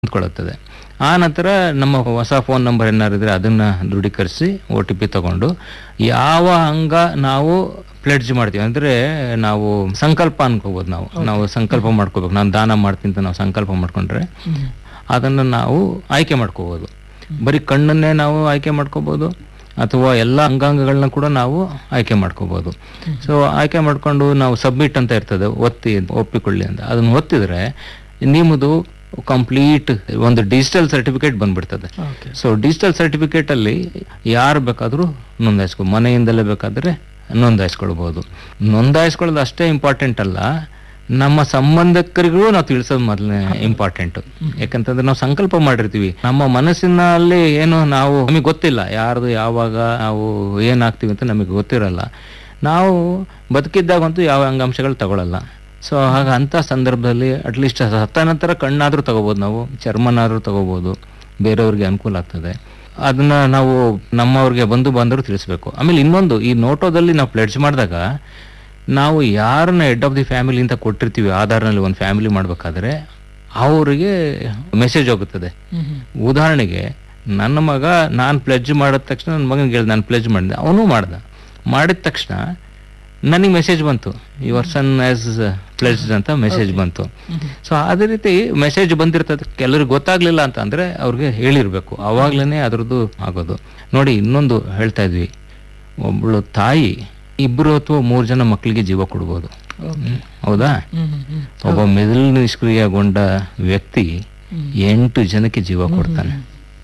ಹೊಂದ್ಕೊಳ್ಳುತ್ತದೆ ಆ ನಂತರ ನಮ್ಮ ಹೊಸ ಫೋನ್ ನಂಬರ್ ಏನಾರು ಇದ್ರೆ ಅದನ್ನ ದೃಢೀಕರಿಸಿ ಒ ಟಿ ಪಿ ತಗೊಂಡು ಯಾವ ಅಂಗ ನಾವು ಪ್ಲೆಡ್ಜ್ ಮಾಡ್ತೀವಿ ಅಂದ್ರೆ ನಾವು ಸಂಕಲ್ಪ ಅನ್ಕೋಬಹುದು ನಾವು ನಾವು ಸಂಕಲ್ಪ ಮಾಡ್ಕೋಬೇಕು ನಾನು ದಾನ ಮಾಡ್ತೀನಿ ಅಂತ ನಾವು ಸಂಕಲ್ಪ ಮಾಡ್ಕೊಂಡ್ರೆ ಅದನ್ನು ನಾವು ಆಯ್ಕೆ ಮಾಡ್ಕೋಬಹುದು ಬರೀ ಕಣ್ಣನ್ನೇ ನಾವು ಆಯ್ಕೆ ಮಾಡ್ಕೋಬಹುದು ಅಥವಾ ಎಲ್ಲ ಅಂಗಾಂಗಗಳನ್ನ ಕೂಡ ನಾವು ಆಯ್ಕೆ ಮಾಡ್ಕೋಬಹುದು ಸೊ ಆಯ್ಕೆ ಮಾಡ್ಕೊಂಡು ನಾವು ಸಬ್ಮಿಟ್ ಅಂತ ಇರ್ತದೆ ಒತ್ತಿ ಒಪ್ಪಿಕೊಳ್ಳಿ ಅಂತ ಅದನ್ನ ಒತ್ತಿದ್ರೆ ನಿಮ್ಮದು ಕಂಪ್ಲೀಟ್ ಒಂದು ಡಿಜಿಟಲ್ ಸರ್ಟಿಫಿಕೇಟ್ ಬಂದ್ಬಿಡ್ತದೆ ಓಕೆ ಸೊ ಡಿಜಿಟಲ್ ಸರ್ಟಿಫಿಕೇಟ್ ಅಲ್ಲಿ ಯಾರು ಬೇಕಾದರೂ ನೋಂದಾಯಿಸ್ಕೊ ಮನೆಯಿಂದಲೇ ಬೇಕಾದ್ರೆ ನೋಂದಾಯಿಸ್ಕೊಳ್ಬಹುದು ನೋಂದಾಯಿಸ್ಕೊಳ್ಳೋದು ಅಷ್ಟೇ ಇಂಪಾರ್ಟೆಂಟ್ ಅಲ್ಲ ನಮ್ಮ ಸಂಬಂಧಿಕರಿಗೂ ನಾವು ತಿಳಿಸೋದು ಮೊದಲನೇ ಇಂಪಾರ್ಟೆಂಟ್ ಯಾಕಂತಂದ್ರೆ ನಾವು ಸಂಕಲ್ಪ ಮಾಡಿರ್ತೀವಿ ನಮ್ಮ ಮನಸ್ಸಿನಲ್ಲಿ ಏನು ನಾವು ನಮಗೆ ಗೊತ್ತಿಲ್ಲ ಯಾರ್ದು ಯಾವಾಗ ನಾವು ಏನಾಗ್ತೀವಿ ಅಂತ ನಮಗೆ ಗೊತ್ತಿರಲ್ಲ ನಾವು ಬದುಕಿದ್ದಾಗಂತೂ ಯಾವ ಅಂಗಾಂಶಗಳು ತಗೊಳ್ಳಲ್ಲ ಸೊ ಹಾಗ ಅಂತ ಸಂದರ್ಭದಲ್ಲಿ ಅಟ್ಲೀಸ್ಟ್ ಸತ್ತ ನಂತರ ಕಣ್ಣಾದ್ರೂ ತಗೋಬಹುದು ನಾವು ಚರ್ಮನಾದ್ರೂ ತಗೋಬಹುದು ಬೇರೆಯವ್ರಿಗೆ ಅನುಕೂಲ ಆಗ್ತದೆ ಅದನ್ನ ನಾವು ನಮ್ಮವ್ರಿಗೆ ಬಂಧು ಬಾಂಧವರು ತಿಳಿಸ್ಬೇಕು ಆಮೇಲೆ ಇನ್ನೊಂದು ಈ ನೋಟೋದಲ್ಲಿ ನಾವು ಪ್ಲೆಡ್ಜ್ ಮಾಡಿದಾಗ ನಾವು ಯಾರನ್ನ ಹೆಡ್ ಆಫ್ ದಿ ಫ್ಯಾಮಿಲಿ ಅಂತ ಕೊಟ್ಟಿರ್ತೀವಿ ಆಧಾರ್ನಲ್ಲಿ ಒಂದು ಫ್ಯಾಮಿಲಿ ಮಾಡ್ಬೇಕಾದ್ರೆ ಅವರಿಗೆ ಮೆಸೇಜ್ ಹೋಗುತ್ತದೆ ಉದಾಹರಣೆಗೆ ನನ್ನ ಮಗ ನಾನು ಪ್ಲೆಡ್ಜ್ ಮಾಡಿದ ತಕ್ಷಣ ನನ್ನ ಮಗನಿಗೆ ಹೇಳ್ದೆ ನಾನು ಪ್ಲೆಡ್ಜ್ ಮಾಡಿದೆ ಅವನು ಮಾಡ್ದ ಮಾಡಿದ ತಕ್ಷಣ ನನಗೆ ಮೆಸೇಜ್ ಬಂತು ಯುವರ್ ಸನ್ ಆಸ್ ಪ್ಲೆಡ್ಜ್ ಅಂತ ಮೆಸೇಜ್ ಬಂತು ಸೊ ಅದೇ ರೀತಿ ಮೆಸೇಜ್ ಬಂದಿರ್ತದೆ ಕೆಲವ್ರಿಗೆ ಗೊತ್ತಾಗ್ಲಿಲ್ಲ ಅಂತ ಅಂದ್ರೆ ಅವ್ರಿಗೆ ಹೇಳಿರ್ಬೇಕು ಅವಾಗ್ಲೇನೆ ಅದ್ರದ್ದು ಆಗೋದು ನೋಡಿ ಇನ್ನೊಂದು ಹೇಳ್ತಾ ಇದ್ವಿ ಒಬ್ಳು ತಾಯಿ ಇಬ್ರು ಅಥವಾ ಮೂರು ಜನ ಮಕ್ಕಳಿಗೆ ಜೀವ ಕೊಡ್ಬೋದು ಹೌದಾ ಒಬ್ಬ ಮೆದುಳು ನಿಷ್ಕ್ರಿಯಗೊಂಡ ವ್ಯಕ್ತಿ ಎಂಟು ಜನಕ್ಕೆ ಜೀವ ಕೊಡ್ತಾನೆ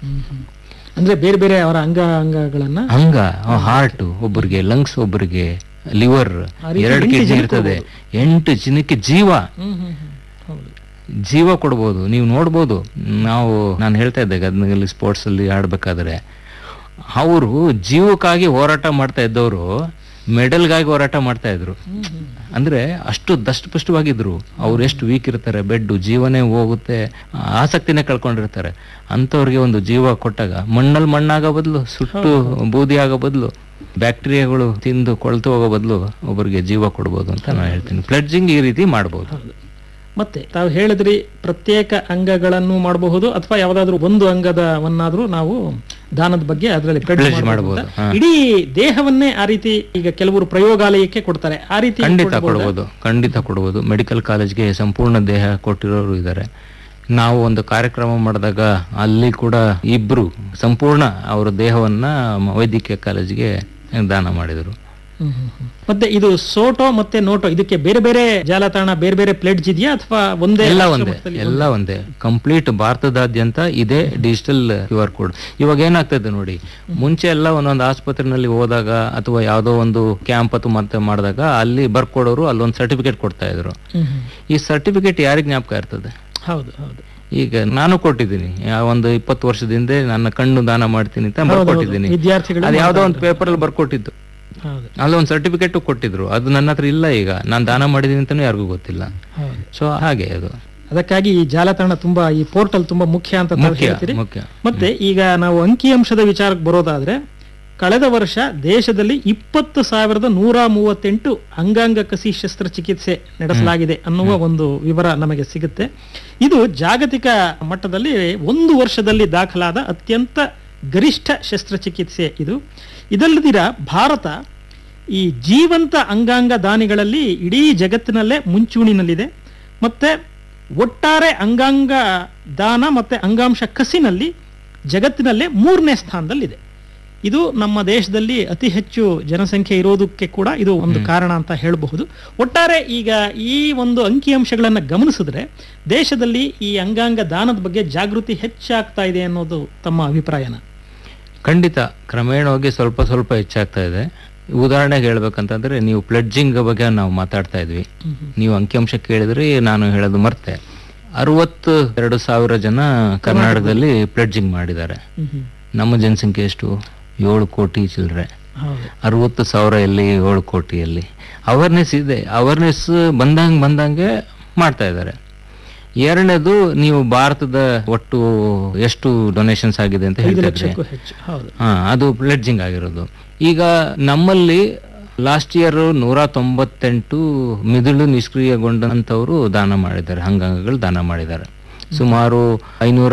ಅಂದ್ರೆ ಬೇರೆ ಬೇರೆ ಅವರ ಅಂಗ ಅಂಗಗಳನ್ನ ಹಂಗ ಹಾರ್ಟ್ ಒಬ್ಬರಿಗೆ ಲಂಗ್ಸ್ ಒಬ್ಬರಿಗೆ ಲಿವರ್ ಆ ರೀತಿ ಎರಡು ಎಂಟು ಕೆಜಿ ಜನಕ್ಕೆ ಇರ್ತದೆ ಎಂಟು ಜನಕ್ಕೆ ಜೀವ ಹ್ಮ್ ಹ್ಮ್ ಹ್ಮ್. ಹೌದು ಜೀವ ಕೊಡ್ಬೋದು ನೀವು ನೋಡ್ಬೋದು ನಾವು ನಾನು ಹೇಳ್ತಾ ಇದ್ದೆ ಗದನಲ್ಲಿ ಸ್ಪೋರ್ಟ್ಸ್ ಅಲ್ಲಿ ಆಡ್ಬೇಕಾದ್ರೆ ಅವರು ಜೀವಕ್ಕಾಗಿ ಹೋರಾಟ ಮಾಡ್ತಾ ಇದ್ದವರು ಮೆಡಲ್ಗಾಗಿ ಹೋರಾಟ ಮಾಡ್ತಾ ಇದ್ರು ಅಂದ್ರೆ ಅಷ್ಟು ದಷ್ಟಪುಷ್ಟವಾಗಿದ್ರು ಅವ್ರು ಎಷ್ಟು ವೀಕ್ ಇರ್ತಾರೆ ಬೆಡ್ ಜೀವನೇ ಹೋಗುತ್ತೆ ಆಸಕ್ತಿನೇ ಕಳ್ಕೊಂಡಿರ್ತಾರೆ ಅಂಥವ್ರಿಗೆ ಒಂದು ಜೀವ ಕೊಟ್ಟಾಗ ಮಣ್ಣಲ್ಲಿ ಮಣ್ಣಾಗೋ ಬದಲು ಸುಟ್ಟು ಬೂದಿ ಆಗೋ ಬದಲು ಬ್ಯಾಕ್ಟೀರಿಯಾಗಳು ತಿಂದು ಕೊಳ್ತು ಹೋಗೋ ಬದಲು ಒಬ್ಬರಿಗೆ ಜೀವ ಕೊಡ್ಬೋದು ಅಂತ ನಾನು ಹೇಳ್ತೀನಿ ಪ್ಲೆಡ್ಜಿಂಗ್ ಈ ರೀತಿ ಮಾಡ್ಬೋದು ಹೌದು ಮತ್ತೆ ತಾವು ಹೇಳಿದ್ರಿ ಪ್ರತ್ಯೇಕ ಅಂಗಗಳನ್ನು ಮಾಡಬಹುದು ಅಥವಾ ಯಾವ್ದಾದ್ರು ಒಂದು ಅಂಗದವನ್ನಾದ್ರೂ ನಾವು ದಾನದ ಬಗ್ಗೆ ಅದರಲ್ಲಿ Pledge ಮಾಡ್ಬೋದು, ಹಾ. ಇಡೀ ದೇಹವನ್ನೇ ಆ ರೀತಿ ಈಗ ಕೆಲವರು ಪ್ರಯೋಗಾಲಯಕ್ಕೆ ಕೊಡ್ತಾರೆ ಆ ರೀತಿ ಖಂಡಿತ ಕೊಡ್ಬೋದಾ? ಕೊಡ್ಬೋದು ಖಂಡಿತ ಕೊಡ್ಬೋದು ಮೆಡಿಕಲ್ ಕಾಲೇಜ್ಗೆ ಸಂಪೂರ್ಣ ದೇಹ ಕೊಟ್ಟಿರೋರು ಇದ್ದಾರೆ ನಾವು ಒಂದು ಕಾರ್ಯಕ್ರಮ ಮಾಡಿದಾಗ ಅಲ್ಲಿ ಕೂಡ ಇಬ್ರು ಸಂಪೂರ್ಣ ಅವರ ದೇಹವನ್ನ ಮ- ವೈದ್ಯಕೀಯ ಕಾಲೇಜಿಗೆ ದಾನ ಮಾಡಿದರು ಹ್ಮ್, ಹ್ಮ್, ಹ್ಮ್. ಮತ್ತೆ ಇದು ಸೋಟೋ ಮತ್ತೆ ನೋಟೋ ಇದಕ್ಕೆ ಬೇರೆ ಬೇರೆ ಜಾಲತಾಣ ಬೇರೆ ಬೇರೆ ಪ್ಲೇಟ್ಸ್ ಇದೆಯಾ ಅಥವಾ ಒಂದೇ ಎಲ್ಲ ರಾಷ್ಟ್ರ ಒಂದೇ ಮಟ್ಟದಲ್ಲಿ ಎಲ್ಲ ಒಂದೇ ಕಂಪ್ಲೀಟ್ ಭಾರತದಾದ್ಯಂತ ಇದೇ ಡಿಜಿಟಲ್ ಕ್ಯೂ ಆರ್ ಕೋಡ್ ಇವಾಗ ಏನಾಗ್ತದೆ ನೋಡಿ ಮುಂಚೆ ಎಲ್ಲ ಒಂದೊಂದು ಆಸ್ಪತ್ರೆನಲ್ಲಿ ಹೋದಾಗ ಅಥವಾ ಯಾವುದೋ ಒಂದು ಕ್ಯಾಂಪ್ ಅಥವಾ ಮತ್ತೆ ಮಾಡಿದಾಗ ಅಲ್ಲಿ ಬರ್ಕೊಡೋರು ಅಲ್ಲೊಂದು ಸರ್ಟಿಫಿಕೇಟ್ ಕೊಡ್ತಾ ಇದ್ರು ಹ್ಮ್, ಹ್ಮ್. ಈ ಸರ್ಟಿಫಿಕೇಟ್ ಯಾರಿಗೆ ಜ್ಞಾಪಕ ಇರ್ತದೆ ಹೌದು ಹೌದು ಈಗ ನಾನು ಕೊಟ್ಟಿದ್ದೀನಿ ಯಾ- ಒಂದು ಇಪ್ಪತ್ತು ವರ್ಷದ ಹಿಂದೆ ನನ್ನ ಕಣ್ಣು ದಾನ ಮಾಡ್ತೀನಿ ಅಂತ ಬರ್ಕೊಟ್ಟಿದ್ದೀನಿ ವಿದ್ಯಾರ್ಥಿಗಳು ಅದು ಯಾವುದೋ ಒಂದು ಪೇಪರ್ ಅಲ್ಲಿ ಬರ್ಕೊಟ್ಟಿದ್ದು ಹೌದು ಅಲ್ಲಿ ಒಂದು ಸರ್ಟಿಫಿಕೇಟ್ ಕೊಟ್ಟಿದ್ರು ಅದು ನನ್ನ ಹತ್ರ ಇಲ್ಲ ಈಗ ನಾನು ದಾನ ಮಾಡಿದ್ದೀನಿ ಅಂತಾನೂ ಯಾರಿಗೂ ಗೊತ್ತಿಲ್ಲ ಹೌದು ಸೊ ಹಾಗೆ ಅದು ಅದಕ್ಕಾಗಿ ಈ ಜಾಲತಾಣ ತುಂಬಾ ಈ ಪೋರ್ಟಲ್ ತುಂಬಾ ಮುಖ್ಯ ಅಂತ ತಾವು ಮುಖ್ಯ ಹೇಳ್ತೀರಿ ಮುಖ್ಯ ಮತ್ತೆ ಈಗ ನಾವು ಅಂಕಿಅಂಶದ ವಿಚಾರಕ್ಕೆ ಬರೋದಾದ್ರೆ ಕಳೆದ ವರ್ಷ ದೇಶದಲ್ಲಿ ಇಪ್ಪತ್ತು ಸಾವಿರದ ನೂರ ಮೂವತ್ತೆಂಟು ಅಂಗಾಂಗ ಕಸಿ ಶಸ್ತ್ರಚಿಕಿತ್ಸೆ ನಡೆಸಲಾಗಿದೆ ಅನ್ನುವ ಒಂದು ವಿವರ ನಮಗೆ ಸಿಗುತ್ತೆ ಇದು ಜಾಗತಿಕ ಮಟ್ಟದಲ್ಲಿ ಒಂದು ವರ್ಷದಲ್ಲಿ ದಾಖಲಾದ ಅತ್ಯಂತ ಗರಿಷ್ಠ ಶಸ್ತ್ರಚಿಕಿತ್ಸೆ ಇದು ಇದಲ್ಲದಿರ ಭಾರತ ಈ ಜೀವಂತ ಅಂಗಾಂಗ ದಾನಿಗಳಲ್ಲಿ ಇಡೀ ಜಗತ್ತಿನಲ್ಲೇ ಮುಂಚೂಣಿನಲ್ಲಿದೆ ಮತ್ತೆ ಒಟ್ಟಾರೆ ಅಂಗಾಂಗ ದಾನ ಮತ್ತೆ ಅಂಗಾಂಶ ಕಸಿನಲ್ಲಿ ಜಗತ್ತಿನಲ್ಲೇ ಮೂರನೇ ಸ್ಥಾನದಲ್ಲಿದೆ ಇದು ನಮ್ಮ ದೇಶದಲ್ಲಿ ಅತಿ ಹೆಚ್ಚು ಜನಸಂಖ್ಯೆ ಇರೋದಕ್ಕೆ ಕೂಡ ಇದು ಒಂದು ಕಾರಣ ಅಂತ ಹೇಳಬಹುದು ಒಟ್ಟಾರೆ ಈಗ ಈ ಒಂದು ಅಂಕಿಅಂಶಗಳನ್ನು ಗಮನಿಸಿದ್ರೆ ದೇಶದಲ್ಲಿ ಈ ಅಂಗಾಂಗ ದಾನದ ಬಗ್ಗೆ ಜಾಗೃತಿ ಹೆಚ್ಚಾಗ್ತಾ ಇದೆ ಅನ್ನೋದು ತಮ್ಮ ಅಭಿಪ್ರಾಯನ ಖಂಡಿತ ಕ್ರಮೇಣವಾಗಿ ಸ್ವಲ್ಪ ಸ್ವಲ್ಪ ಹೆಚ್ಚಾಗ್ತಾ ಇದೆ ಉದಾಹರಣೆಗೆ ಹೇಳ್ಬೇಕಂತಂದ್ರೆ ನೀವು ಪ್ಲೆಡ್ಜಿಂಗ್ ಬಗ್ಗೆ ನಾವು ಮಾತಾಡ್ತಾ ಇದ್ವಿ ನೀವು ಅಂಕಿಅಂಶ ಕೇಳಿದ್ರೆ ನಾನು ಹೇಳೋದು ಮರ್ತೆ ಅರವತ್ತು ಎರಡು ಸಾವಿರ ಜನ ಕರ್ನಾಟಕದಲ್ಲಿ ಪ್ಲೆಡ್ಜಿಂಗ್ ಮಾಡಿದ್ದಾರೆ ನಮ್ಮ ಜನಸಂಖ್ಯೆ ಎಷ್ಟು ಏಳು ಕೋಟಿ ಚಿಲ್ಲರೆ ಹೌದು ಅರವತ್ತು ಸಾವಿರ ಎಲ್ಲಿ ಏಳು ಕೋಟಿಯಲ್ಲಿ ಅವೇರ್ನೆಸ್ ಇದೆ ಅವೇರ್ನೆಸ್ ಬಂದಂಗೆ ಬಂದಂಗೆ ಮಾಡ್ತಾ ಇದ್ದಾರೆ ಎರಡನೇದು ನೀವು ಭಾರತದ ಒಟ್ಟು ಎಷ್ಟು ಡೊನೇಷನ್ಸ್ ಆಗಿದೆ ಅಂತ ಐದು ಹೇಳ್ತಾ ಇದ್ರಿ ಲಕ್ಷಕ್ಕೂ ಹೆಚ್ಚು ಹೌದು ಹಾ ಅದು ಪ್ಲೆಡ್ಜಿಂಗ್ ಆಗಿರೋದು ಈಗ ನಮ್ಮಲ್ಲಿ ಲಾಸ್ಟ್ ಇಯರ್ ನೂರ ತೊಂಬತ್ತೆಂಟು ಮಿದುಳು ನಿಷ್ಕ್ರಿಯಗೊಂಡಂಥವ್ರು ದಾನ ಮಾಡಿದ್ದಾರೆ ಅಂಗಾಂಗಗಳು ದಾನ ಮಾಡಿದ್ದಾರೆ ಸುಮಾರು ಐನೂರ